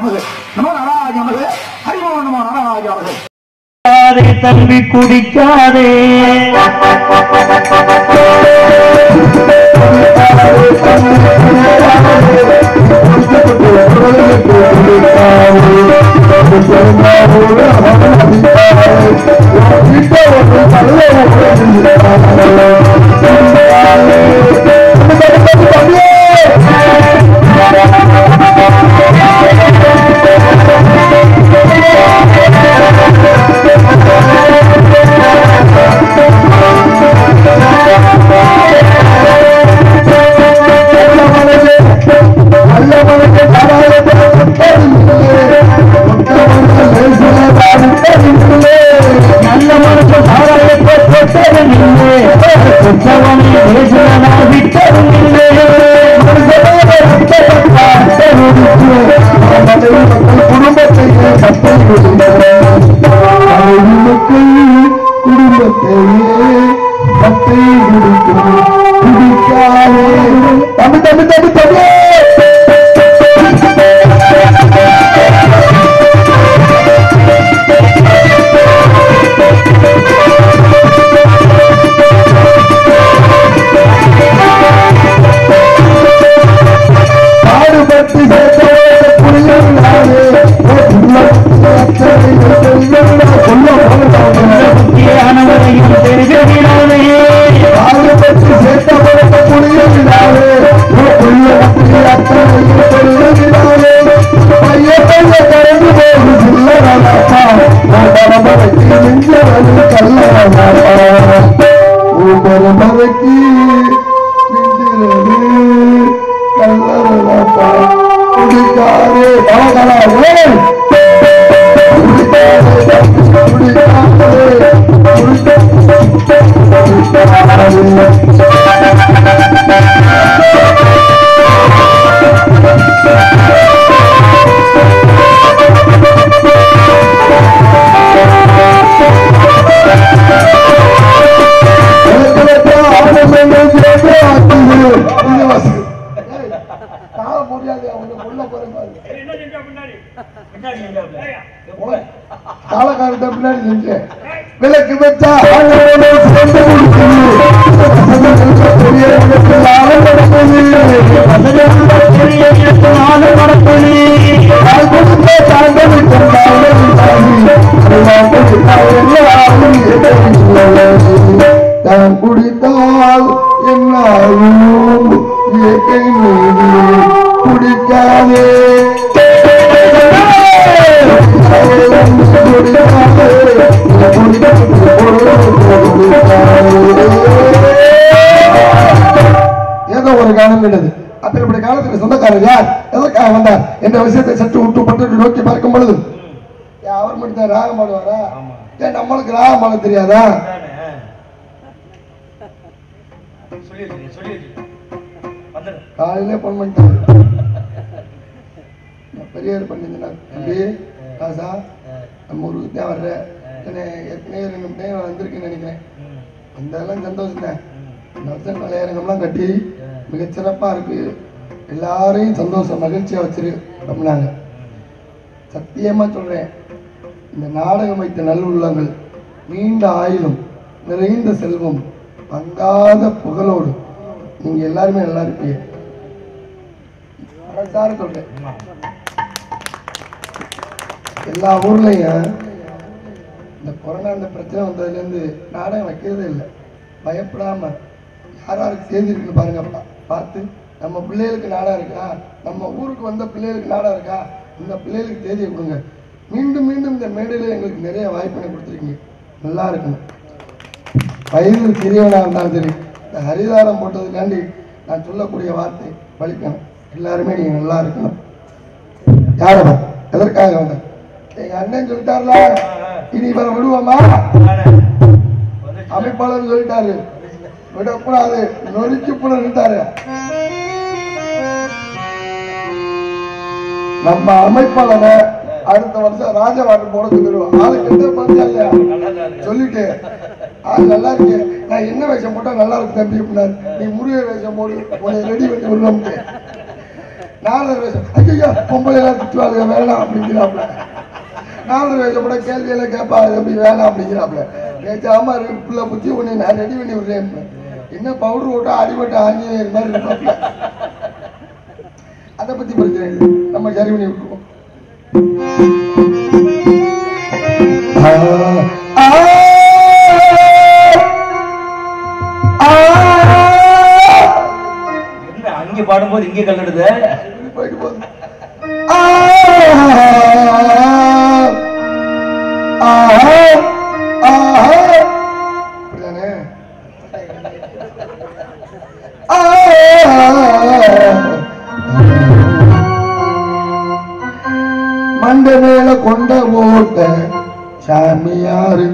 நமது நம நாராஜ நமது ஹரிமோ நம நாராஜ நமது குடிக்காதே தம்பி குடிக்காதே நல்ல மனசு சாராயத்தை தொட்டது நின்று கொச்சவனை பேசுவனா விட்டது நின்று தம்பி தம்பி தம்பி தம்பி பாடுபட்டு சேர்த்த புரியாதே முக்கியானவரையும் தெரிவினாலே பாடுபட்டு சேர்த்த பழக்க புரியாதே புள்ள அத்தனையும் சொல்லுகிறாரே பைய பைய கடந்து போகு சில்லறாப்பா நான் மறைக்கு நெஞ்சவனு கல்லறாப்பா ஒவ்வொரு மறைக்கு நெஞ்சிரது கல்லறாப்பா குடிக்காரே கலகலாவே முடியாது அவங்க உள்ள போறேன் காலகாலத்தை பின்னாடி செஞ்சேன் விளக்கு வச்சா ஆண்டவனே சிறந்து முடிக்குது. பெரிய இடத்தில் ஆழம் நடக்குது. பெரிய இடத்தினாலும் நடக்குது தாய் கொடுத்த தாண்டவி கொண்டாடும் தாயி. எல்லாம் கொடுத்தால் எல்லாரும் இயற்கை தான் குடித்தால் என்னாலும் இயற்கை மீது குடிக்காதே ஏதோ ஒரு காலம் என்னது அப்படிப்பட்ட காலத்துக்கு சொந்தக்காரர் யார் எதற்காக வந்தார் என்ற விஷயத்தை சற்று விட்டு பட்டு நோக்கி பார்க்கும் பொழுது ஏன் அவர் மட்டும் தான் ராகம் பாடுவாரா ஏன் நம்மளுக்கு ராகம் பாட தெரியாதா காலையிலே போன் பண்ணிட்டாரு நான் பெரியார் பண்ணிருந்தேன் தம்பி ராசா நம்ம ஊருக்கு தான் வர்றேன் என்ன ஏற்கனவே ரெண்டு மணி நேரம் வந்திருக்குன்னு நினைக்கிறேன் அந்த எல்லாம் சந்தோஷம் தான் இந்த வருஷம் கலையரங்கம்லாம் கட்டி மிகச்சிறப்பா இருக்கு எல்லாரையும் சந்தோஷம் மகிழ்ச்சியா வச்சிரு அப்படின்னாங்க சத்தியமா சொல்றேன் இந்த நாடகம் வைத்த நல்லுள்ளங்கள் நீண்ட ஆயுளும் நிறைந்த செல்வம் பங்காத புகழோடு நீங்க எல்லாருமே நல்லா இருப்பீங்க மனசார சொல்றேன் எல்லா ஊர்லயும் இந்த கொரோனா இந்த பிரச்சனை வந்ததுல இருந்து நாடகம் வைக்கிறதே இல்லை பயப்படாம யார் யாருக்கு தேதி இருக்குன்னு பாருங்க பா- பார்த்து நம்ம பிள்ளைகளுக்கு நாடகம் இருக்கா நம்ம ஊருக்கு வந்த பிள்ளைகளுக்கு நாடகம் இருக்கா இந்த பிள்ளைகளுக்கு தேதியை கொடுங்க மீண்டும் மீண்டும் இந்த மேடையில எங்களுக்கு நிறைய வாய்ப்பினை கொடுத்துருக்கீங்க நல்லா இருக்கணும் வயது சிறியவனா இருந்தாலும் சரி இந்த ஹரிதாரம் போட்டதுக்காண்டி நான் சொல்லக்கூடிய வார்த்தை பலிக்கணும் எல்லாருமே நீங்க நல்லா இருக்கணும் யாரவா எதற்காக வந்த எங்க அண்ணன் சொல்லிட்டார்ல இனி இவரை விடுவோமா அமைப்பாளர் சொல்லிட்டாரு விடக்கூடாது நொறுக்கி புலன்ட்டாரு நம்ம அமைப்பாளரை அடுத்த வருஷம் ராஜவாட்டு போட சொல்லிடுவோம் ஆளு கெட்ட பார்த்தியா இல்லையா சொல்லிட்டு ஆள் நல்லா இருக்கு நான் என்ன வேஷம் போட்டா நல்லா இருக்கு தம்பி அப்படின்னாரு நீ முருக வேஷம் போடு உன்னை ரெடி பண்ணி விடுவோம் நாலரை வயசு ஐயோ பொம்பளை எல்லாம் திட்டுவாங்க வேணாம் அப்படிங்கிறாப்ல நாலரை வயசு கூட கேள்வி எல்லாம் கேட்பா எப்படி வேணாம் அப்படிங்கிறாப்ல பேசாம இருக்கு, புள்ள புத்தி உன்னை நான் ரெடி பண்ணி விடுறேன் என்ன பவுடர் போட்டா அடிபட்ட ஆஞ்சநேயர் மாதிரி இருப்பாப்ல அதை பத்தி பிரச்சனை இல்லை நம்ம சரி பண்ணி விட்டுருவோம் ஆ, ஆ, ஆ. என்ன அங்க பாடும்போது இங்கே கல்லெடுது இப்படி போயிட்டு போகுது. ஆ, ஆ, ஆ, இப்படிதானே? ஆ, மண்ட மேல கொண்ட ஓட்ட சாமியாரு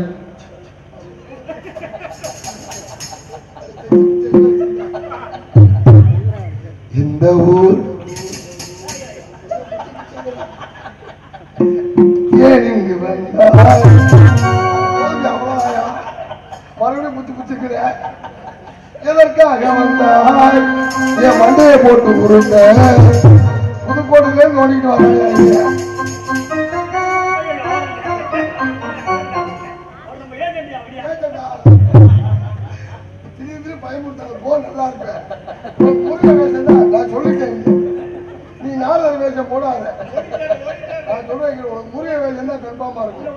இந்த ஊர் ஏன் இங்கு வந்தாய் ஓகே, அவ்வளவுதாயா? மறுபடியும் புத்தி புத்திக்கிற எதற்காக வந்தாய் என் மண்டையை போட்டு உருண்ட புதுக்கோட்டையில நோண்டிட்டு வராங்க திடீர்னு பயமுறுத்தாங்க போ நல்லா இருப்பேன் உன் முருகன் வேஷம் தான் நான் சொல்லிட்டேன் இங்க. நீ நாலரை வேஷம் போடாத நான் சொல்றேன் இங்க உனக்கு முருகன் வேஷம் தான் கன்ஃபார்மா இருக்கும்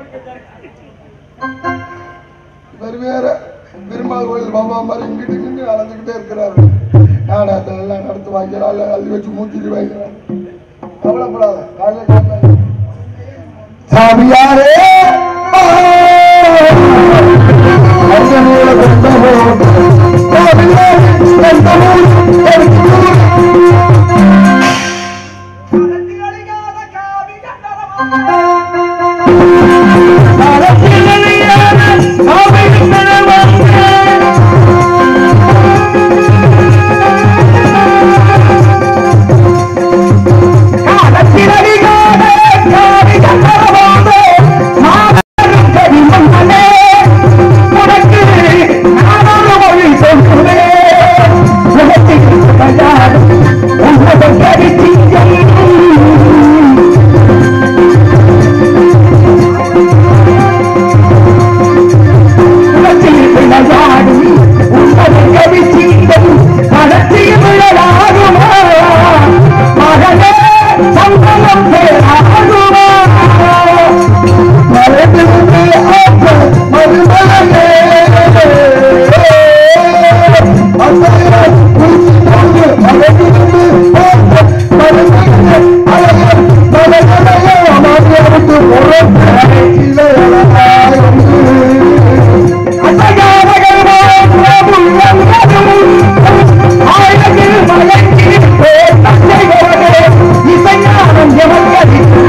இவர் வேற பெருமாள் கோயில் பாபா மாதிரி இங்கிட்டு இங்கிட்டு அலைஞ்சுக்கிட்டே இருக்கிறாரு நாடகத்தில் எல்லாம் நடத்து வாங்கிறாள் அள்ளி வச்சு மூச்சிட்டு வாங்கிறாள் கவலைப்படாத காலையில காலையில சாமியாரே ஆயிரத்தில் மலைக்கு போர் தந்தை இசைஞானம் எவர்கள்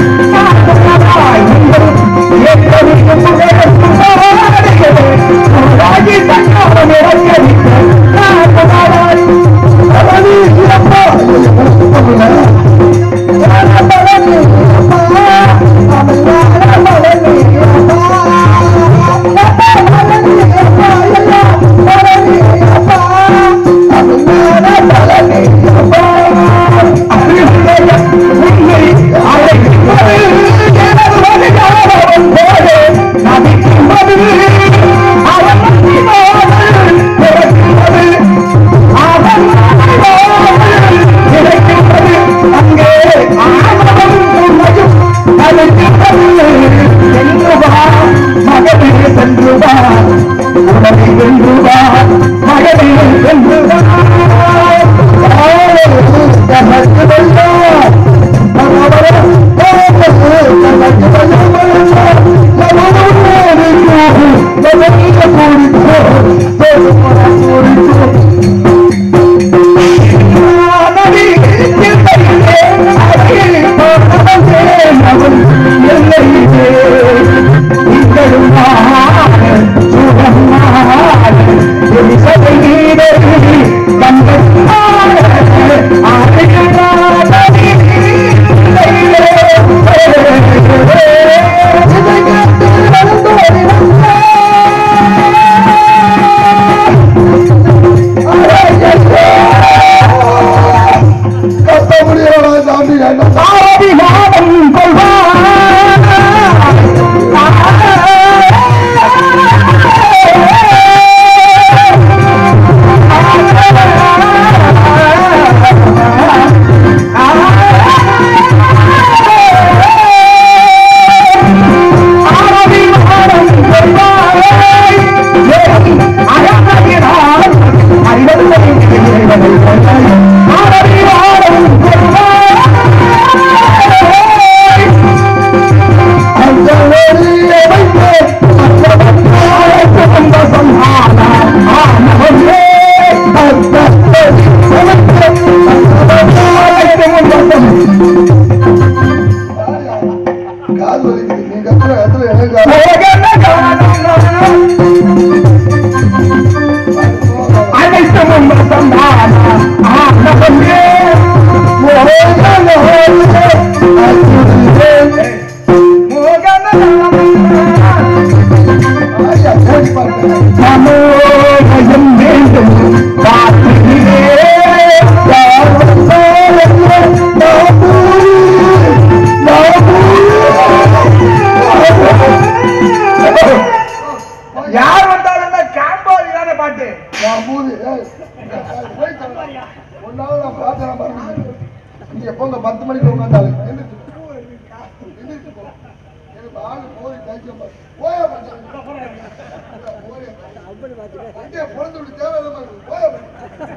ஆளு போய் காய்ச்ச பாரு. போயா மச்சான். போயா. அங்கே பிறந்து விட்டு தேவையில்லாம இருக்கு. போயா மச்சான்.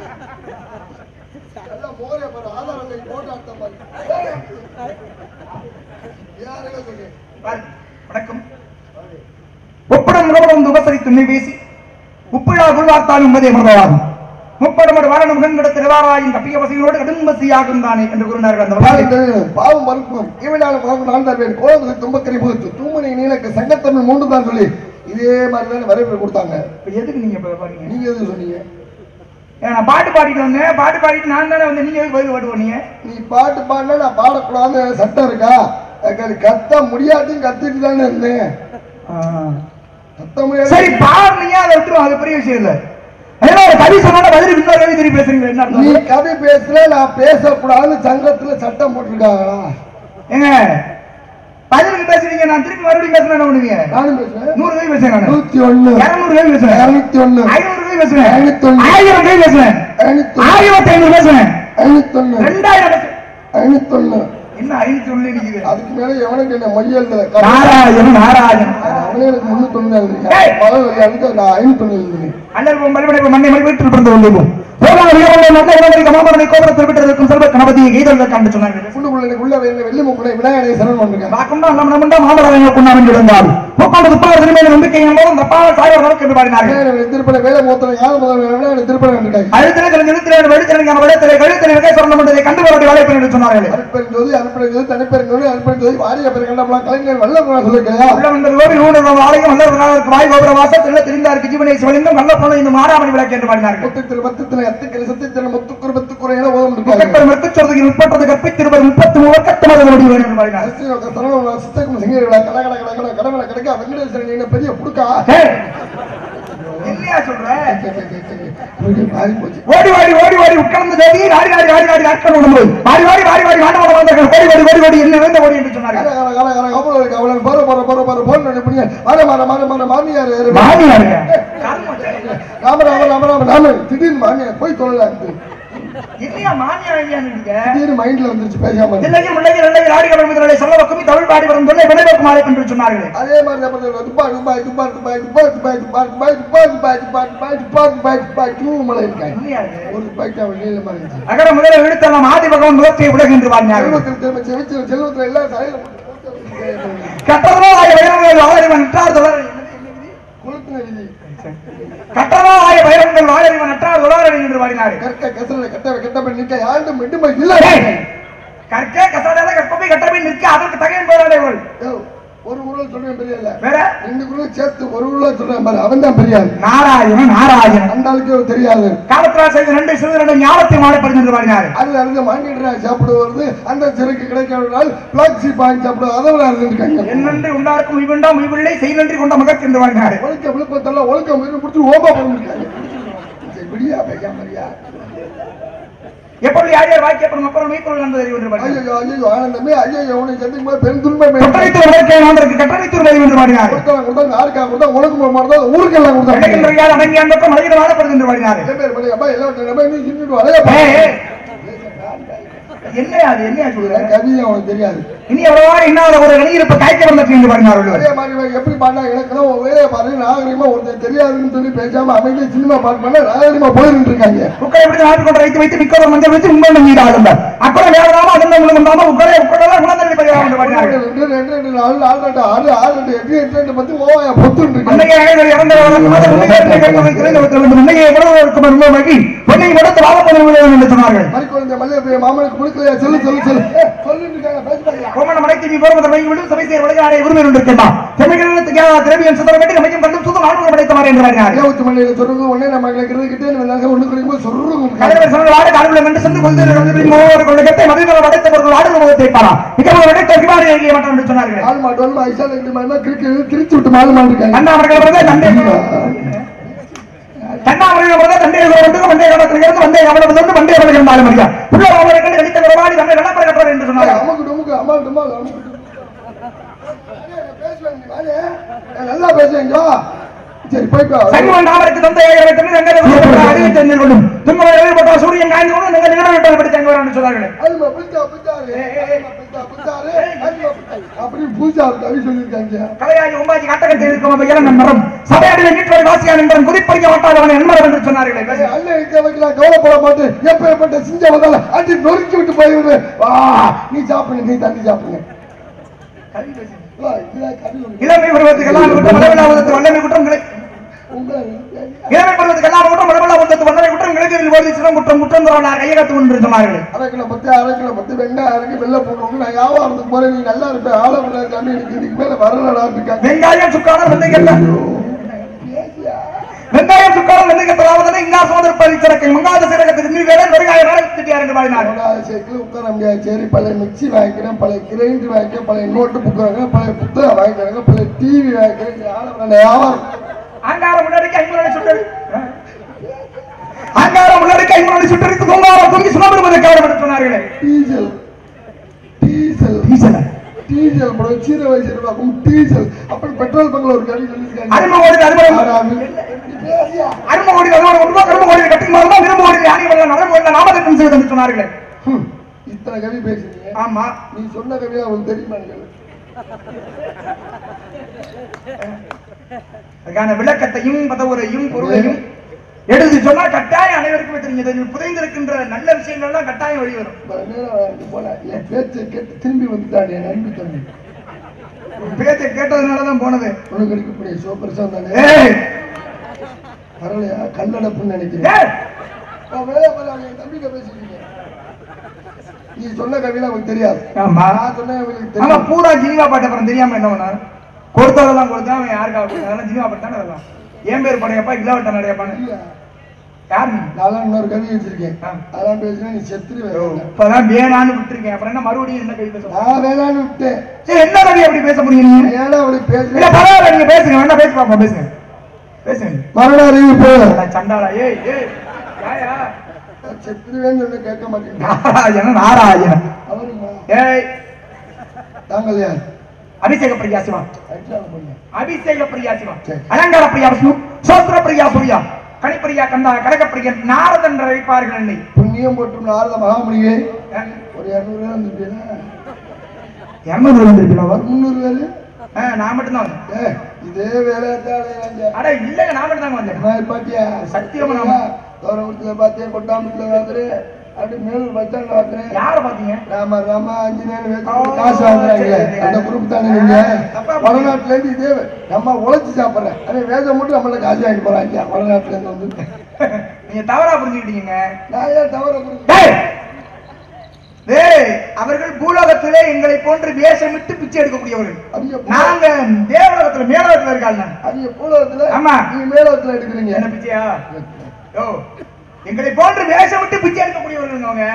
எல்லாம் மோரே பாரு. ஆதார் அட்டை போட்டு அட்டை பாரு. போயா. யாருங்க சொல்லு? பாருங்க. வணக்கம் ஒப்படம் உறவடம் உபசரித்து உண்மை பேசி உப்பிழா குருவார்த்தாலும் உண்மதே மருதவாகும் முப்படமடு வாரணம் உடன்கிடத்து நிவாராயின் கப்பிய வசையோடு கடும்பசியாகும் தானே என்று கூறினார்கள் அந்த வரலாறு. பாருங்கள், பாவம் மறுப்போம் இவனால பாவம் நான் தான் வேணும் கோலமுக தும்பக்கரை புகுத்து தூமனை நீலக்கு சங்கத்தமிழ் மூன்று தான் சொல்லி இதே மாதிரி தானே வரவேற்பு கொடுத்தாங்க இப்ப எதுக்கு நீங்க இப்ப பாருங்க நீங்க எது சொன்னீங்க ஏன் நான் பாட்டு பாடிட்டு வந்தேன் பாட்டு பாடிட்டு நான் தானே வந்து நீங்க எதுக்கு பதில் பாட்டு பண்ணீங்க நீ பாட்டு பாடினா நான் பாடக்கூடாதுன்னு சட்டம் இருக்கா எனக்கு கத்த முடியாதுன்னு கத்திட்டு தானே இருந்தேன் கத்த முடியாது சரி பாடுனீங்க அதை விட்டுரும் அது பெரிய விஷயம் இல்ல ஏன்னா ஒரு கவி சொன்னா பதில் இன்னொரு கவி திருப்பி பேசுறீங்க என்ன நீ அர்த்தம் கவி பேசுற நான் பேசக்கூடாதுன்னு சங்கத்துல சட்டம் போட்டிருக்காங்களா ஏங்க பதிலுக்கு பேசுறீங்க நான் திருப்பி மறுபடியும் பேசுறேன் என்ன பண்ணுவீங்க நானும் பேசுறேன் நூறு கவி பேசுறேன் நான் நூத்தி ஒண்ணு இருநூறு கவி பேசுறேன் இருநூத்தி ஒண்ணு ஐநூறு கவி பேசுறேன் ஐநூத்தி ஒண்ணு. ஆயிரம் கவி பேசுறேன் ஐநூத்தி ஆயிரத்தி ஐநூறு பேசுறேன் ஐநூத்தி ஒண்ணு ரெண்டாயிரம் பேசுறேன். ஐநூத்தி ஒண்ணு என்ன ஐநூத்தி ஒண்ணு நிக்குது அதுக்கு மேல எவனுக்கு என்ன மொழி எழுதல நாராயணன் நாராயணன் அவனே எனக்கு முன்னூத்தி ஒண்ணு ஏய். எழுதுறீங்க பதவி எனக்கு நான் ஐநூத்தி ஒண்ணு எழுதுறேன் அல்லல் மறுபடியும் மண்ணை மணி வீட்டில் பிறந்து கொண்டிருக்கும் போகாத வீரர்களே நல்ல இளவரசி மாமரனை கோபுரத்தில் விட்டிருக்கும் செல்வ கணபதியை கீதங்கள் கண்டு சொன்னார்கள் புண்ணு புள்ளனை உள்ள வேலை வெள்ளி முக்குனை விநாயகனை சரண் பண்ணுங்க வாக்குண்டா நம்ம நம்மண்டா மாமரனை கொண்டாமல் இருந்தால் முப்பாண்டு துப்பாக திருமையில நம்பிக்கை போதும் தப்பாக சாயர் நமக்கு என்று பாடினார்கள் விநாயகனை திருப்பண வேலை மூத்தனை யார் முதல் விநாயகனை திருப்பணம் கண்டுட்டாங்க அழுத்திலே தெரிஞ்சு எழுத்திலே வெடித்திலே நம்ம விடத்திலே கழுத்திலே விகேஸ்வரன் மண்டலை கண்டு வரக்கூடிய வாய்ப்பு என்று சொன்னார்கள் அனுப்பெருஞ்சோதி அனுப்பெருஞ்சோதி தனிப்பெருஞ்சோதி அனுப்பெருஞ்சோதி வாரிய பெருங்கண்டம்லாம் கலைஞர் வல்ல சொல்லிருக்கையா உள்ள வந்த லோபி ஊடுருவ ஆலயம் வல்லவர்களுக்கு வாய் கோபுர வாசத்தில் தெரிந்தாருக்கு ஜீவனை சிவலிங்கம் நல்ல பொண்ணு இந்த மாறாமணி விளக்கு என்று பாடினார்கள் முத்தத்தில் மத்தத்தில் அத்துக்கிற சத்தியத்தில் முத்துக்குறு பத்துக்குறை என ஓதம் இருக்காங்க முப்பெரும் மெத்துச்சொல்லுக்கு முற்பட்டது கற்பித்திருவர் முப்பத்தி மூவர் கத்தமது முடிவு என்று பாடினார் அரசியல் சரணம் சித்தக்கும் சிங்கர்களா கட கட கட கட கடவுளை கிடைக்க வெங்கடேஸ்வரன் என்ன பெரிய புடுக்கா ஏய், என்னையா சொல்ற அப்படி மாறி போச்சு ஓடி ஓடி ஓடி ஓடி உட்கார்ந்து தேவி ஆடி ஆடி ஆடி ஆடி நாட்கள் உண்டு போய் ஆடி ஓடி வாடி வாடி வாண்ட வந்தார்கள் ஓடி ஓடி ஓடி ஓடி என்ன வேந்த ஓடி என்று கர சொன்னார்கள் கர கர கர கபல இருக்கு அவளன் போற போற போற போற போன் நினைப்பீங்க மாற மாற மாற மாற மாமியார் ஏறு. மாமியாருங்க ராம ராம ராம ராம ராம திடீர்னு மாமியார் போய் சொல்லலாம் என்னையா மாமியார் ஐயான்னு இருக்கீங்க? திடீர்னு மைண்ட்ல வந்துருச்சு பேசாம இருந்து. இல்லைங்க முல்லைங்க ரெண்டைங்க ஆடி கடமைகளை சொல்ல வைக்கும் தமிழ் பாடி வரும் தொல்லை விளைவுக்கு மாலை என்று சொன்னார்கள் அதே மாதிரி நம்ம சொல்றோம். துப்பா துப்பாய் துப்பா துப்பாய் துப்பா துப்பாய் துப்பா துப்பாய் துப்பா துப்பாய் துப்பா துப்பாய் துப்பா துப்பாய் துப்பாய் தூ மலை இருக்காங்க என்னையா இது? ஒரு துப்பாய்க்கு அவன் நீள மாதிரி இருந்துச்சு அகர முதல விழுத்தலாம் ஆதி பகவான் முகத்தை உலகு என்று வாழ்ந்தார்கள் செல்வத்தில் திரும்ப செவிச்சு செல்வத்தில் எல்லாம் தலையில போட்டு போட்டு கட்டதோ ஆய வைரங்கள் வாழறிவன் நட்டார் தொடர் கொளுத்துன விதி கட்டதோ ஆய வைரங்கள் வாழறிவன் நட்டார் தொடர் என்று பாடினார்கள் கற்க கசல கட்ட கட்டப்ப நிக்க யாரும் மிட்டுமை இல்ல கற்கே கசாதால கற்பவை கட்டவை நிற்க அதற்கு தகையின் போராடைகள் யோ, ஒரு குரல் சொல்றேன் பெரிய இல்ல வேற ரெண்டு குரல் சேர்த்து ஒரு குரல் சொல்றேன் பாரு அவன் தான் பெரியாள் நாராயணன் நாராயணன் அந்த ஆளுக்கு தெரியாது காலத்தினால் செய்த ரெண்டு சிறு ரெண்டு ஞாபகத்தை மாடப்படுது என்று பாடினார்கள் அது அறிந்து மாண்டிட்டு சாப்பிட வருது அந்த சிறுக்கு கிடைக்காவிட்டால் பிளாக்சி பாயிண்ட் சாப்பிட அதவரை அறிஞ்சிருக்காங்க என்னென்று உண்டாருக்கும் உய்வுண்டாம் உய்வில்லை செய் நன்றி கொண்ட மகற்கு என்று பாடினார்கள் ஒழுக்க விழுப்பத்தெல்லாம் ஒழுக்கம் மீறி முடிச்சு ஓமா பண்ணிருக்காங்க விடியா பையா மரியா எப்படி யார் வாக்கியப்படும் அப்புறம் மீட்பொருள் என்பதை அறிவு என்று பாடினார்கள் ஐயோ ஐயோ ஆனந்தமே ஐயோ உனக்கு சந்திக்கும் போது பெரும் துன்பமே கட்டளைத்தூர் வழக்கை நான்கு கட்டளைத்தூர் பதிவு என்று பாடினார்கள் கொடுத்தவன் கொடுத்தா யாருக்கா கொடுத்தா உனக்கு போக மாட்டோம் ஊருக்கெல்லாம் கொடுத்தாங்க இடைக்கின்றையால் அடங்கி அந்த பக்கம் மலையில் வாழப்படுது என்று பாடினார்கள் என் பேர் பண்ணி அப்பா எல்லாம் நம்ம நீ சின்னிட்டு வரையா ஏய், ஏய். என்னையா அது என்னையா சொல்ற கவிதை அவனுக்கு தெரியாது இனி எவ்வளவா இன்னாத ஒரு இணையிருப்பு காய்க்க வந்தது என்று பாடினார்கள் அதே மாதிரி இவன் எப்படி பாடினா எனக்குலாம் உன் வேலையை பாரு நாகரிகமா ஒருத்தர் தெரியாதுன்னு சொல்லி பேசாம அமைதியா சினிமா பாட்டு பண்ண நாகரிகமா போயிட்டு இருக்காங்க உட்கார எப்படி நாட்டு கொண்டு வைத்து வைத்து மிக்கவர் மஞ்சள் வைத்து உங்கள் நீர் ஆளுங்க அப்புறம் வேறதாம அதன் உங்களுக்கு வந்தாம உட்கார உட்கார குணந்தள்ளி பரிகாரம் என்று பாடினார்கள் ரெண்டு ரெண்டு ரெண்டு நாலு நாலு ரெண்டு ஆறு ஆறு ரெண்டு எட்டு எட்டு ரெண்டு பத்து ஓவாய பொத்துன்னு இருக்காங்க அன்னைக்கு அனைவரும் இறந்த உண்மையை உறவுகளுக்கு ரொம்ப மகி பொன்னை முடத்து வாழப்படும் என்று சொன்னார்கள் மறி குழந்தை மல்லிகை மாமனுக்கு முழுக்கலையா சொல்லு சொல்லு சொல்லு ஏய், சொல்லிட்டு இருக்காங்க பேசுறாங்க கோமண மலைக்கு நீ போர்வத மையம் விடும் சபை செய்ய விளையாடை உரிமை கொண்டிருக்கின்றான் தமிழகத்துக்கு திரவியம் சுத்தர வேண்டி அமையும் கண்டும் சுத்தம் ஆளுநர் படைத்தவாறு என்று பாடினார்கள் இருபத்தி மணியில சொல்லுங்க உடனே நம்ம எங்களுக்கு கிட்டே வந்தாங்க ஒண்ணு கிடைக்கும் சொல்லுங்க கலைவர் சொன்ன ஆடு காடுகளை கண்டு சென்று கொண்டு மூவர் கொள்ளையத்தை மதிவர் படைத்தவர்கள் ஆடு முகத்தை பாரா மிகவும் விடைத்த விமானி ஏகிய மாட்டோம் என்று சொன்னார்கள் ஆள் மாட்டு வந்து ஐசா ரெண்டு மாதிரி கிரிக்கி திருச்சி விட்டு மாடு மாடு இருக்காங்க அண்ணா அவர்கள் பிறகு தந்தை கண்ணா அவர்கள் பிறகு தந்தை வந்து வந்தே காலத்தில் இருந்து வந்தே கவனம் வந்து வந்தே கவனம் இருந்தாலும் மரியா உள்ள அவரை கண்டு கடித்த விரவாடி நம்மை வெள்ளப்பட கட்டுவார் என்று சொன்னார்கள் அம்மாக்கு டுமுக்கு அம்மா டுமா அம்மாக்கு டுமுக்கு. அண்ணே, நான் பேசுவேன் நீ வாங்க. நான் நல்லா பேசுவேங்க சரி போய்க்கோ சங்கமன் நாமருக்கு தந்தை தமிழ் எங்களை அறிவு தெரிந்து கொள்ளும் துன்பம் எழுதப்பட்ட சூரியன் காய்ந்து கொண்டு நீங்கள் நிகழ்வு படித்தாங்க என்று சொன்னார்கள் அல்மா பித்தா பித்தாரு அல்மா பித்தா பித்தாரு அல்மா பித்தா அப்படின்னு பூஜா ஒரு கவி சொல்லியிருக்காங்க கலையாகி ஒம்பாஜி கட்டகத்தில் இருக்கும் இளம் மரம் சபையடில நீட்டுவரை வாசியான் என்பவன் குறிப்பறிக்க மாட்டாதவன் என்மரம் என்று சொன்னார்களே ஏய், அண்ணன் இருக்க வைக்கலாம் கவலைப்பட மாட்டேன் எப்பேற்பட்ட சிங்கம் வந்தாலும் அடி நொறுக்கி விட்டு போயிடுவேன் வா நீ சாப்பிடுங்க நீ தண்ணி சாப்பிடுங்க வா, இதுதான் கவி ஒண்ணு. இளமை பருவத்துக்கெல்லாம் குற்றம் மலவிழாவதற்கு வல்லமை குற்றம் கிடை உங்களை இளமை பருவத்துக்கெல்லாம் குற்றம் மலவிழாவதற்கு வல்லமை குற்றம் கிடைக்கிறது போது சினம் குற்றம் குற்றம் தரவனார் கையகத்து ஒன்று சொன்னார்கள் அரை கிலோ பத்து அரை கிலோ பத்து வெங்காயம் அரைக்கு வெள்ளை போடணும் நான் வியாபாரத்துக்கு போறேன் நீ நல்லா இருப்பேன் ஆள விடாது சாமி எனக்கு இதுக்கு மேல வரலடா இருக்காங்க வெங்காயம் சுக்காரம் வெந்தயக்கெல்லாம் வெங்காயம் சுக்காரம் வெந்தயக்கத்தலாவதனை இங்கா சோதர் பரிசரக்கை மங்காத சிறகத்துக்கு நீ வேலை வெங்காயம் வேலை திட்டியார் என்று பாடினார் மூணாவது சைக்கிள் உட்கார முடியாது சரி பழைய மிக்சி வாங்கிக்கிறேன் பழைய கிரைண்டர் வாங்கிக்கிறேன் பழைய நோட்டு புக் வாங்கிக்கிறேன் பழைய புத்தகம் வாங்கிக்கிறாங்க பழைய டிவி வாங்கிக்கிறேன் நீ ஆள விடாத வியாபாரம் அங்காரம் முன்னாடிக்கு ஐம்பது சுட்டரி அங்காரம் முன்னாடிக்கு ஐம்பது சுட்டரித்து தொங்காரம் தொங்கி சுமபெருமதை கவனம் என்று சொன்னார்களே diesel diesel diesel diesel bro சீர வயசு ரூபாய்க்கும் டீசல் அப்புறம் பெட்ரோல் பங்க்ல ஒரு கடி சொல்லியிருக்காங்க அருமை ஓடி அருமை ஆறாவது. நீ பேசியா? அருமை ஓடி அதோட ஒன்று கரும்பு ஓடி கட்டி மாறுமா விரும்ப ஓடி யானை வெள்ள நடந்து ஓடி நாமதற்கும் செய்வது என்று சொன்னார்களே ஹம், இத்தனை கவி பேசுறீங்க ஆமா நீ சொன்ன கவியா உங்களுக்கு தெரியுமா எனக்கு? அதுக்கான விளக்கத்தையும் பதவுரையும் பொருளையும் எடுத்து சொன்னா கட்டாயம் அனைவருக்கும் தெரிஞ்சது இதில் புதைந்திருக்கின்ற நல்ல விஷயங்கள் எல்லாம் கட்டாயம் வெளிவரும் இவ்வளவு நேரம் எனக்கு போல என் பேச்சை கேட்டு திரும்பி வந்துட்டான் என் அன்பு தம்பி உன் பேச்சை கேட்டதுனாலதான் போனது உனக்கு இருக்கக்கூடிய சோப்பரசம் தானே ஏய் வரலையா கல்லடப்புன்னு நினைக்கிறேன் ஏய் நான் வேலை பார்த்து என் தம்பிகிட்ட பேசிட்டு இருக்கேன். நீ சொன்ன கவிதை அவங்களுக்கு தெரியாது ஆமா நான் சொன்னேன் அவங்களுக்கு ஆமா தெரியும் பூரா ஜினிவா பாட்டு அப்புறம் தெரியாம என்ன பண்ணாரு கொடுத்ததெல்லாம் கொடுத்தா அவன் யாருக்காக கொடுத்தாங்க ஜினிவா பாட்டு தானே அதெல்லாம் என் பேர் படையப்பா இல்லாவட்ட நடையப்பான்னு இல்ல, யார் நீ நான்லாம் இன்னொரு கவி வச்சிருக்கேன் ஆ. அதெல்லாம் பேசினா நீ செத்துருவேன் இப்பதான் வேணான்னு விட்டுருக்கேன் அப்புறம் என்ன மறுபடியும் என்ன கை பேச நான் வேணான்னு விட்டேன் சரி என்ன கவி அப்படி பேச முடியும் நீங்க ஏன்னா அவளுக்கு இல்ல பேசுறேன் பரவாயில்ல நீங்க பேசுங்க வேணா பேசி பாப்போம் பேசுங்க பேசுங்க மரண அறிவிப்பு அட சண்டாளா ஏய் ஏய் யாயா செத்துருவேன்னு சொன்ன கேட்க மாட்டேங்க நாராயணன் நாராயணன் அவருமா ஏய் தாங்கள் யார் அபிஷேக பிரியா சிவா அடிச்சாங்க பொண்ணு அபிஷேக பிரியா சிவா சரி. அலங்கார பிரியா விஷ்ணு சோத்திர பிரியா சூர்யா கணிப்பிரியா கந்தா கடகப்பிரியன் நாரதன் என்று அழைப்பார்கள் என்னை புண்ணியம் போட்டும் நாரத மகாமுனியே அஹ், ஒரு இரநூறு பேர் வந்துருப்பீங்களா இருநூறு வந்திருப்பீங்களா ஒரு முந்நூறு பேர் ஆஹ், நான் மட்டும்தான் வந்தேன் ஏ இதே வேலையை தான் அட இல்லங்க நான் மட்டும் தாங்க வந்தேன் நான் பாத்தியா சத்தியமா நான் தோரகுளத்துல பாத்தியா கொட்டாம்பத்துல வாங்குறேன் அப்படி மேலூர் பஸ் ஸ்டாண்ட்ல வாங்குறேன் யார பாத்தீங்க ராம ராம அஞ்சனேன்னு ஓ, வச்சு காசு வாங்குறாங்களே சரி, சரி. அந்த குரூப் தானே நீங்க தப்பா வடநாட்டுல இருந்து இதே நம்ம உழைச்சு சாப்பிடுறேன் அதே வேதம் மட்டும் நம்மள காசு வாங்கிட்டு போறாங்க வடநாட்டுல இருந்து வந்து நீங்க தவறா புரிஞ்சுக்கிட்டீங்க நான் ஏன் தவற புரிஞ்சு டேய்! டேய், அவர்கள் பூலோகத்திலே எங்களை போன்று வேஷமிட்டு பிச்சை எடுக்கக்கூடியவர்கள் அவங்க நாங்க தேவலோகத்துல மேலோகத்துல இருக்காங்க அவங்க பூலகத்துல ஆமா. நீங்க மேலோகத்துல எடுக்கிறீங்க என்ன பிச்சையா யோ எங்களை போன்று வேஷமிட்டு பிச்சை எடுக்கக்கூடியவர்கள் அவங்க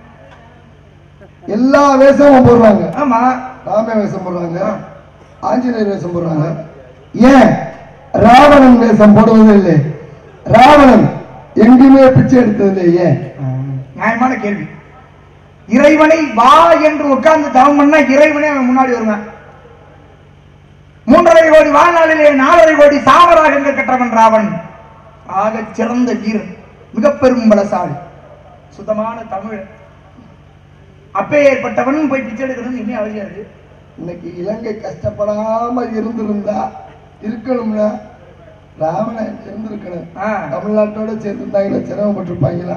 எல்லா வேஷமும் போடுறாங்க ஆமா ராம வேஷம் போடுறாங்க ஆஞ்சநேயர் வேஷம் போடுறாங்க ஏன் ராவணன் வேஷம் போடுவது இல்லை ராவணன் எங்குமே பிச்சை எடுத்தது இல்லை ஏன் நியாயமான கேள்வி இறைவனை வா என்று உட்கார்ந்து தவம் பண்ணா இறைவனே அவன் முன்னாடி வருவான் மூன்றரை கோடி வாழ்நாளிலே நாலரை கோடி சாமராகங்கள் கற்றவன் ராவன் ஆகச் சிறந்த வீரன் மிக பெரும் பலசாலி சுத்தமான தமிழ் அப்பே ஏற்பட்டவன் போய் பிச்சை எடுக்கணும்னு என்ன அவசியம் இருக்கு இன்னைக்கு இலங்கை கஷ்டப்படாம இருந்திருந்தா இருக்கணும்னா ராவணன் இருந்திருக்கணும் ஆ. தமிழ்நாட்டோட சேர்ந்துருந்தாங்களா சிரமப்பட்டிருப்பாங்களா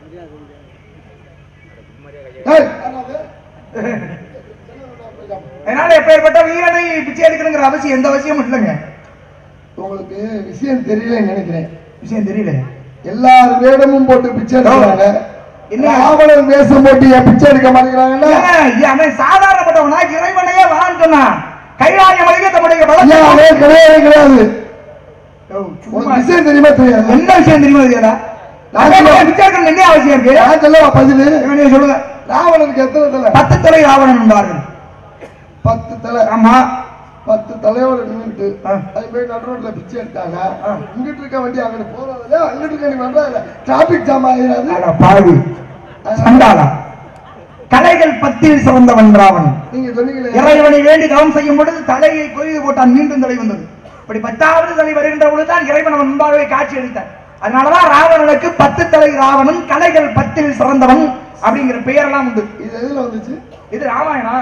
ஏய், அதனால எப்பேற்பட்ட வீரனை பிச்சை எடுக்கணுங்கிற அவசியம் எந்த அவசியமும் இல்லைங்க உங்களுக்கு விஷயம் தெரியலன்னு நினைக்கிறேன் விஷயம் தெரியல எல்லார் வேடமும் போட்டு பிச்சை எடுக்கிறாங்க என்ன? ராவணன் வேஷம் போட்டு ஏன் பிச்சை எடுக்க மாட்டேங்கிறாங்கன்னா ஏங்க, அவன் சாதாரணப்பட்டவனா இறைவனையே வான்னு சொன்னான் கைலாய மலைக்கு தம்முடைய பலத்தை ஐயா, அவன் கிடையவே கிடையாது யோ, சும்மா உனக்கு விஷயம் தெரியுமா தெரியாது என்ன விஷயம் தெரியுமா தெரியாதா நான் சொல்லுவேன். விசாரிக்கணும் என்ன அவசியம் இருக்கு நான் சொல்லவா பதிலு இவன் நீங்க சொல்லுங்க ராவணனுக்கு எத்தனை தலை பத்து தலை ராவணன் என்பார்கள் பத்து தலை ஆமா பத்து தலையோட நின்றுட்டு ஆ. அது போய் நடு ரோட்ல பிச்சை எடுத்தாங்க ஆ. இங்கிட்டு இருக்க வண்டி அங்கிட்டு போறதுல அங்கிட்டு இருக்க நீ வந்தா டிராபிக் ஜாம் ஆகிடாது அட பாவி சண்டாளா கலைகள் பத்தில் சிறந்தவன் ராவணன் நீங்க சொன்னீங்களே இறைவனை வேண்டி தவம் செய்யும் பொழுது தலையை கொய்து போட்டான் மீண்டும் தலை வந்தது இப்படி பத்தாவது தலை வருகின்ற பொழுதுதான் இறைவன் அவன் முன்பாகவே காட்சி அளித்தார் அதனாலதான் ராவணனுக்கு பத்து தலை ராவணன் கலைகள் பத்தில் சிறந்தவன் அப்படிங்கிற பெயரெல்லாம் உண்டு இது எதுல வந்துச்சு இது ராமாயணம்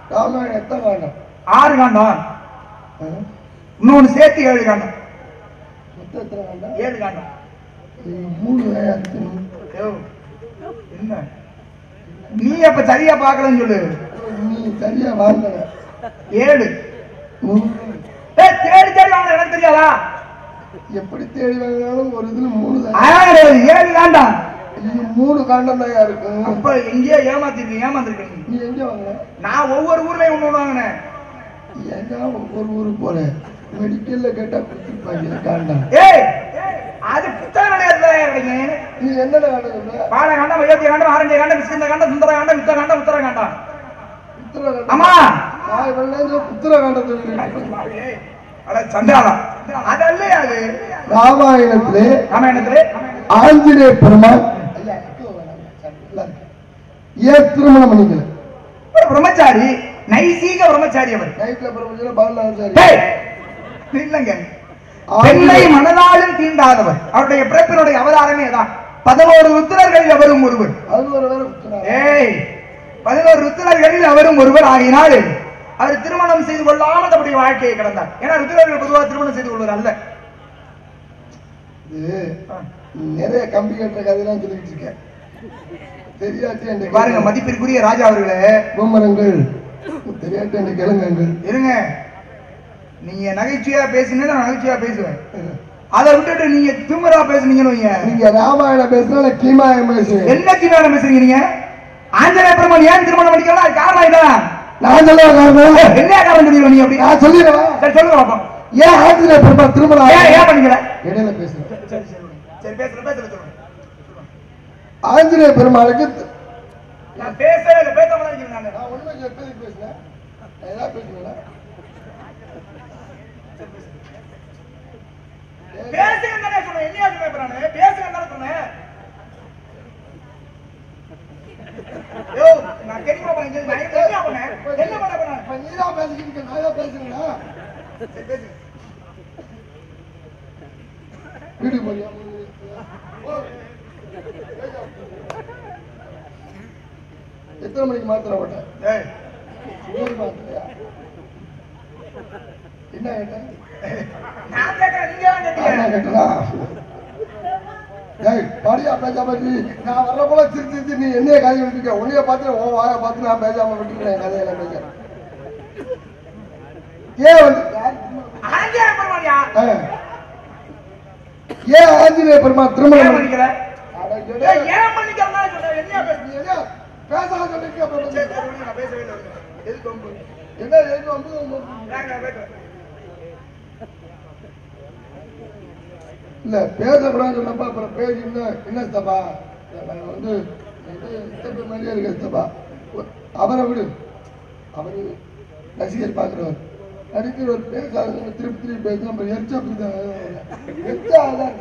ராமாயணம் எத்தனை காண்டம் ஆறு காண்டம் ஆ? இன்னொன்னு சேர்த்து ஏழு காண்டம் மொத்தம் எத்தனை காண்டம் ஏழு காண்டம் இது மூணு வேலையா இருக்கு ஐயோ, என்ன நீ அப்ப சரியா பார்க்கலன்னு சொல்லு நீ சரியா வாங்கல ஏழு மூணு. ஏய், தேடி தேடி வாங்க எனக்கு தெரியாதா எப்படி தேடி வாங்கினாலும் ஒரு இதுல மூணு தான் அதான் கிடையாது, ஏழு காண்டம் இது மூணு காண்டம் தான் இருக்கு அப்ப எங்கேயோ ஏமாத்திருக்கீங்க ஏமாத்திருக்கீங்க நீ எங்க வாங்கின நான் ஒவ்வொரு ஊர்லயும் ஒண்ணு ஒண்ணு வாங்கினேன் எங்க ஒவ்வொரு ஊருக்கு போறேன் மெடிக்கல்ல கேட்டா கொடுத்துருப்பாங்க காண்டம் ஏய் அது புத்தக நிலையத்துல கிடைக்கும் நீ என்னடா காண்டம் சொல்ற பாலை காண்டம் அயோத்திய காண்டம் ஆரஞ்ச காண்டம் விஸ்கந்த காண்டம் சுந்தர காண்டம் யுத்த காண்டம் உத்தர காண்டம் புத்திர காண்டம் ஆமா நான் இவ்வளவு நேரம் புத்திர காண்டம் சொல்லிருக்கேன் ஏய், அட சண்டாளம் அதல்ல அது ராமாயணத்திலே ராமாயணத்திலே ஆஞ்சநேய பெருமாள் ஐயா, எக்கோ வேணாம். சரி, நல்லா இருக்கு. ஏன் திருமணம் பண்ணிக்கல ஒரு பிரம்மச்சாரி நைசீக பிரம்மச்சாரி அவர் நைட்ல பிரபஞ்சம் பதினாலு சாரி டேய், இல்லைங்க பெண்ணை மனதாலும் தீண்டாதவர் அவருடைய பிறப்பினுடைய அவதாரமே தான் பதினோரு ருத்திரர்களில் அவரும் ஒருவர் அது ஒரு வேற புத்திரா ஏய் பதினோரு ருத்திரர்களில் அவரும் ஒருவர் ஆகினால் அவர் திருமணம் செய்து கொள்ளாமல் தன்னுடைய வாழ்க்கையை கடந்தார் ஏன்னா ருத்திரர்கள் பொதுவாக திருமணம் செய்து கொள்வது அல்ல இது நிறைய கம்பி கட்டுற கதையெல்லாம் சொல்லிட்டு இருக்கேன் தெரியாட்டி அந்த பாருங்க மதிப்பிற்குரிய ராஜா அவர்களே பூமரங்கள் தெரியாட்டி அந்த கிழங்குங்கள் இருங்க நீங்க நகைச்சுவையா பேசுனீங்கன்னா நான் நகைச்சுவையா பேசுவேன் அதை விட்டுட்டு நீங்க திமிரா பேசுனீங்கன்னு வைங்க நீங்க ராமாயணம் பேசுனா நான் கீமாயம் பேசுவேன் என்ன திமிரா பேசுறீங்க நீங்க ஆஞ்சநேய பெருமாள் ஏன் திருமணம் பண்ணிக்கலாம் அது காரணம் இதான் நான் சொல்ல காரணம் என்ன காரணம் சொல்லுவீங்க நீ அப்படி நான் சொல்லிடுவா சரி சொல்லுங்க பாப்போம் ஏன் ஆஞ்சநேய பெருமாள் திருமணம் ஏன் ஆகல? ஏன் பண்ணிக்கல இடையில பேசுறேன் சரி சரி சரி பேசுற பேசுற சொல்லுங்க ஆஞ்சநேய பெருமாளுக்கு நான் பேசவே இல்லை பேசாம தான் இருக்கிறேன் நானு. நான் உண்மை எப்போதைக்கு பேசுனேன் நான் ஏதாவது பேசுனேனா பேசுங்க தானே சொன்னேன் என்னையா சொன்னேன் இப்ப நானு பேசுங்க தானே சொன்னேன் யோ நான் தெரியுமா பண்ணேன் நான் என்ன பண்ணேன் என்ன பண்ண பண்ணேன் இப்ப நீதான் பேசிக்கிட்டு இருக்க, நான் ஏதாவது பேசுறேனா? சரி பேசுங்க வீட்டுக்கு போறியா? போ. எத்தனை மணிக்கு மாத்திரை போட்ட ஏய் சுகர் மாத்திரையா என்ன கேட்டேன் நான் கேட்கறேன் நீங்க தான் என்ன கேட்டீங்க கேட்டனா டேய் பாடியா பேசாம நீ நான் வர்ற போல சிரிச்சு சிரிச்சு நீ என்னைய கதை விட்டுருக்க உன்னைய பார்த்து உன் வாயை பார்த்து நான் பேசாம விட்டுருக்கேன் கதையெல்லாம் பேச ஏன் வந்து ஆஞ்சநேய பெருமாள்யா ஆ. ஏன் ஆஞ்சநேய பெருமா ஏன் திருமணம் பண்ணிக்கல அட, ஏய், ஏன் பண்ணிக்கிறதா சொன்னேன் என்னையா பேச நீ என்ன பேசாத சொல்லிருக்க அப்புறம் சரி, வந்து. சரி, விடுங்க, நான் பேசவே இல்லை விடுங்க. எதுக்கு வம்பு? என்ன எதுக்கு வந்து வந்து- வாங்க, நான் பேசுறேன். இல்ல பேசக்கூடாதுன்னு சொன்னப்ப அப்புறம் பேசி என்ன என்ன தப்பா நான் வந்து இது தப்பு மாதிரியே இருக்க தப்பா அவரை விடு அவரு ரசிகர் பார்க்கிறவர் நடிக்கிறவர் பேசாத திருப்பி திருப்பி பேசணும் அப்புறம் எரிச்சா அப்படிதான் எரிச்சா அதான்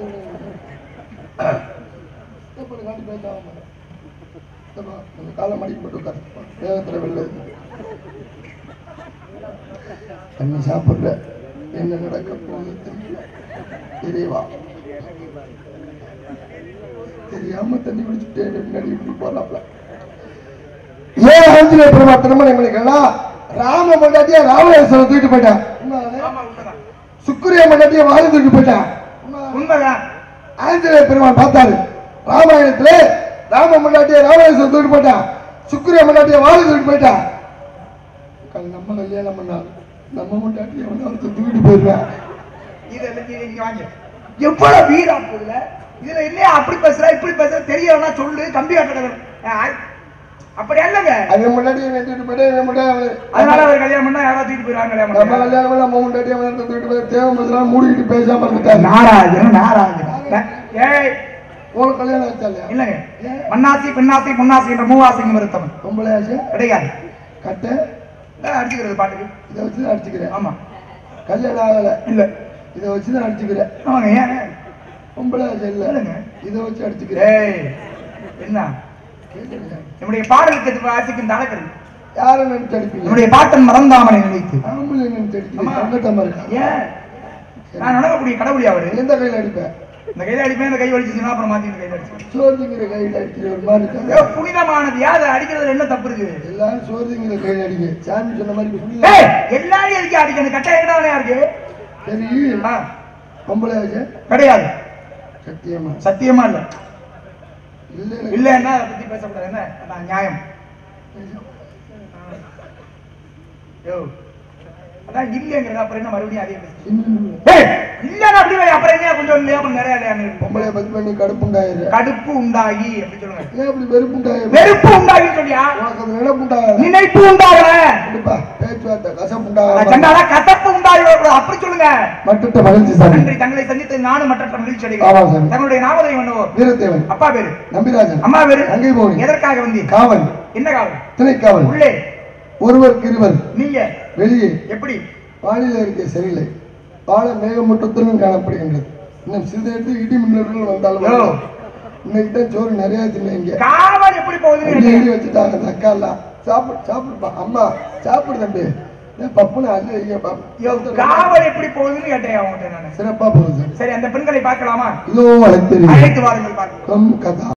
காட்டி பேசாம தப்பா கொஞ்சம் காலை மடிக்கு போட்டு உட்காரு வேகத்துல வெளில இருக்கு. என்ன சாப்பிடுற என்ன நடக்க போகுது தெரியல இறைவா தெரியாம தண்ணி குடிச்சுட்டேன் முன்னாடி இப்படி போறாப்ல ஏன் ஆஞ்சநேய பெருமா திருமணம் பண்ணிக்கலாம் ராம மண்டாட்டியா ராமேஸ்வரம் தூக்கிட்டு போயிட்டான் உண்மைதானே? ஆமா, உண்மைதான். சுக்கிரிய மண்டாட்டியா வாழ தூக்கிட்டு போயிட்டான் உண்மைதானே? உண்மைதான். ஆஞ்சநேய பெருமான் பார்த்தாரு ராமாயணத்துல ராம மண்டாட்டிய ராமேஸ்வரம் தூக்கிட்டு போயிட்டான் சுக்கிரிய மண்டாட்டிய வாழ தூக்கிட்டு போயிட்டான் கல் நம்ம கல்யாணம் பண்ணாரு நம்ம மண்டாட்டிய வந்து ஒருத்தர் தூக்கிட்டு போயிருவேன் இதை எடுத்து இங்க வாங்க. எவ்வளவு வீரா இருக்குதுல? இதுல இல்லையா அப்படி பேசுற இப்படி பேசுற தெரியலன்னா சொல்லு கம்பி கட்ட அப்படி அல்லங்க அவன் முன்னாடி இவன் தூக்கிட்டு போயிட்டு இவன் முன்னாடி அவன் அதனால அவர் கல்யாணம் பண்ணா யாராவது தூக்கிட்டு போயிருவாங்க கல்யாணம் நம்ம பண்ணா. கல்யாணம் பண்ணி நம்ம முன்னாடி அவன் தூக்கிட்டு போய் தேவை பேசலாம் மூடிக்கிட்டு பேசாம இருந்துட்டாரு நாராஜன் நாராஜன் ஏய் உனக்கு கல்யாணம் ஆச்சா இல்லையா இல்லைங்க மண்ணாசி பெண்ணாசி பொன்னாசி என்ற மூவாசி மருத்துவம் பொம்பளை ஆச்சு கிடையாது கட்டை இதான் அடிச்சுக்கிறது பாட்டுக்கு இதை வச்சு தான் அடிச்சுக்கிறேன் ஆமா கல்யாணம் ஆகல இல்ல இதை வச்சு தான் அடிச்சுக்கிறேன் ஆமாங்க ஏன் பொம்பளை ஆச்சு இல்ல இல்லைங்க. இதை வச்சு அடிச்சுக்கிறேன் ஏய் என்ன நம்முடைய பாடலுக்கு வாசிக்கும் தடக்கிறது யாரை நினைச்சு அடிப்பீங்க நம்முடைய பாட்டன் மறந்தாமனை நினைத்து ஆம்பளை நினைச்சு அடிப்பீங்க ஆமா. சங்கத்தமா இருக்கா ஏன் நான் நடக்கக்கூடிய கடவுளி அவரு எந்த கையில அடிப்பேன் இந்த கையில அடிப்பேன் இந்த கை வலிச்சுச்சுன்னா அப்புறம் மாத்தி இந்த கையில அடிச்சு சோர்திங்கிற கையில் அடிக்கிற ஒரு மாதிரி இருக்காங்க ஏய், புனிதமானது யாரு அடிக்கிறதுல என்ன தப்பு இருக்கு எல்லாரும் சோர்திங்கிற கையில் அடிங்க சாமி சொன்ன மாதிரி புரியல ஏய், எல்லாரையும் எதுக்கு அடிக்கணும் கட்டாயம் என்ன இருக்கு சரி ஆ, பொம்பளை வச்ச கிடையாது சத்தியமா சத்தியமா இல்ல இல்ல இல்லன்னா அதை பத்தி பேசக்கூடாது என்ன அதான் நியாயம் யோ அதான் இல்லைங்கிறது அப்புறம் என்ன மறுபடியும் அதே பேசு. ஏய், இல்லன்னா அப்படி வை, அப்புறம் என்ன கொஞ்சம் இல்லையா அப்புறம் நிறைய இல்லையான்னு இருக்கு. பொம்பளைய பத்தி பண்ணி கடுப்புண்டாயிரு கடுப்பு உண்டாகி அப்படி சொல்லுங்க ஏன் அப்படி வெறுப்புண்டாயிரு வெறுப்பு உண்டாகி சொல்லியா உனக்கு அது நினைப்புண்டாக நினைப்பு உண்டாகல கண்டிப்பா பேச்சுவார்த்தை அட கசப்புண்டாக சண்டாளா கசப்பு உண்டாகி வரக்கூடாது. அப்படி சொல்லுங்க மட்டுட்ட மகிழ்ச்சி சாமி நன்றி தங்களை சந்தித்து நானும் மற்ற மகிழ்ச்சி ஆமா அடைகிறேன் சாமி. தங்களுடைய நாமதை என்னவோ வீரத்தேவன் அப்பா பேரு நம்பிராஜன் அம்மா பேரு தங்கை போனி எதற்காக வந்தீர் காவல் என்ன காவல் திணைக்காவல் உள்ளே ஒருவருக்கு இருவர் நீங்க வெளியே எப்படி வானிலை இருக்கை சரியில்லை வாழ மேகமூட்டத்துடன் காணப்படுகின்றது இன்னும் சிறிது நேரத்தில் இடி மின்னல்கள் வந்தாலும் யோ. வரலாம். இன்னைக்கு தான் சோறு நிறைய தின்னீங்க காவல் எப்படி போகுதுன்னு அள்ளி கேட்டேன். அள்ளி வச்சுட்டாங்க அந்த அக்கா எல்லாம் சாப்பிடு சாப்பிடுப்பா அம்மா சாப்பிடு தம்பி ஏன் பப்புன்னு அள்ளி வைங்க யோ, காவல் எப்படி போகுதுன்னு கேட்டேன் அவங்ககிட்ட நானு சிறப்பா போகுது சார் சரி அந்த பெண்களை பார்க்கலாமா இதோ அழைத்தேன் அழைத்து வாருங்கள் பார்க்கலாம் கம் கதா